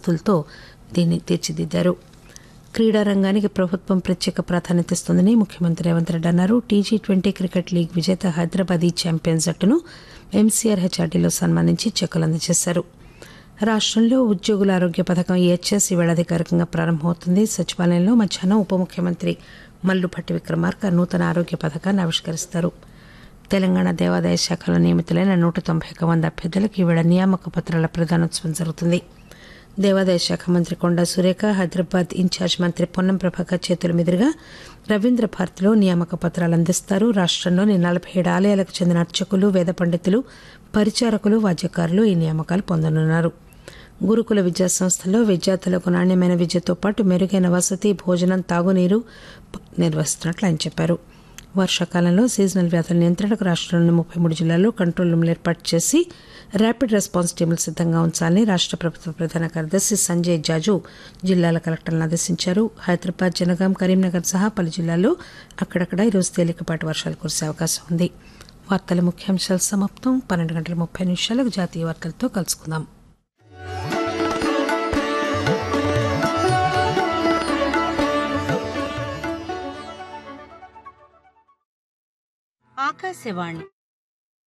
దుస్తులతో దీన్ని తీర్చిదిద్దారు క్రీడా రంగానికి ప్రభుత్వం ప్రత్యేక ప్రాధాన్యత ఇస్తోందని ముఖ్యమంత్రి రేవంత్ రెడ్డి అన్నారు టీజీ ట్వంటీ క్రికెట్ లీగ్ విజేత హైదరాబాద్ ఈ ఛాంపియన్ జట్టును ఎంసీఆర్ హెచ్ఆర్డీలో సన్మానించి చెక్కులు అందజేశారు రాష్ట్రంలో ఉద్యోగుల ఆరోగ్య పథకం ఈహెచ్ఎస్ ఈవేళ అధికారికంగా ప్రారంభమవుతుంది సచివాలయంలో మధ్యాహ్నం ఉప ముఖ్యమంత్రి మల్లుభట్టి విక్రమార్క నూతన ఆరోగ్య పథకాన్ని ఆవిష్కరిస్తారు తెలంగాణ దేవాదాయ శాఖలో నియమితులైన నూట తొంభై ఒక మంది అభ్యర్థులకు ఈవేళ నియామక పత్రాల ప్రదానోత్సవం జరుగుతుంది దేవాదాయ శాఖ మంత్రి కొండా సురేఖ హైదరాబాద్ ఇన్ఛార్జ్ మంత్రి పొన్నం ప్రభాకర్ చేతుల మీదుగా రవీంద్ర భారతిలో నియామక పత్రాలు అందిస్తారు రాష్ట్రంలోని నలభై ఏడు ఆలయాలకు చెందిన అర్చకులు వేద పండితులు పరిచారకులు వాద్యకారులు ఈ నియామకాలు పొందనున్నారు గురుకుల విద్యా సంస్థల్లో విద్యార్థులకు నాణ్యమైన విద్యతో పాటు మెరుగైన వసతి భోజనం తాగునీరు నిర్వహిస్తున్నట్లు ఆయన చెప్పారు వర్షాకాలంలో సీజనల్ వ్యాధుల నియంత్రణకు రాష్ట్రంలోని ముప్పై మూడు జిల్లాల్లో కంట్రోల్ రూమ్లు ఏర్పాటు చేసి ర్యాపిడ్ రెస్పాన్స్ టీంలు సిద్ధంగా ఉంచాలని రాష్ట్ర ప్రభుత్వ ప్రధాన కార్యదర్శి సంజయ్ జాజు జిల్లాల కలెక్టర్లను ఆదేశించారు హైదరాబాద్ జనగాం కరీంనగర్ సహా పలు జిల్లాల్లో అక్కడక్కడ ఈరోజు తేలికపాటి వర్షాలు కురిసే అవకాశం ఉంది వార్తల ముఖ్యాంశాలు సమాప్తం పన్నెండు గంటల ముప్పై నిమిషాలకు జాతీయ వార్తలతో కలుసుకుందాం ఆకాశవాణి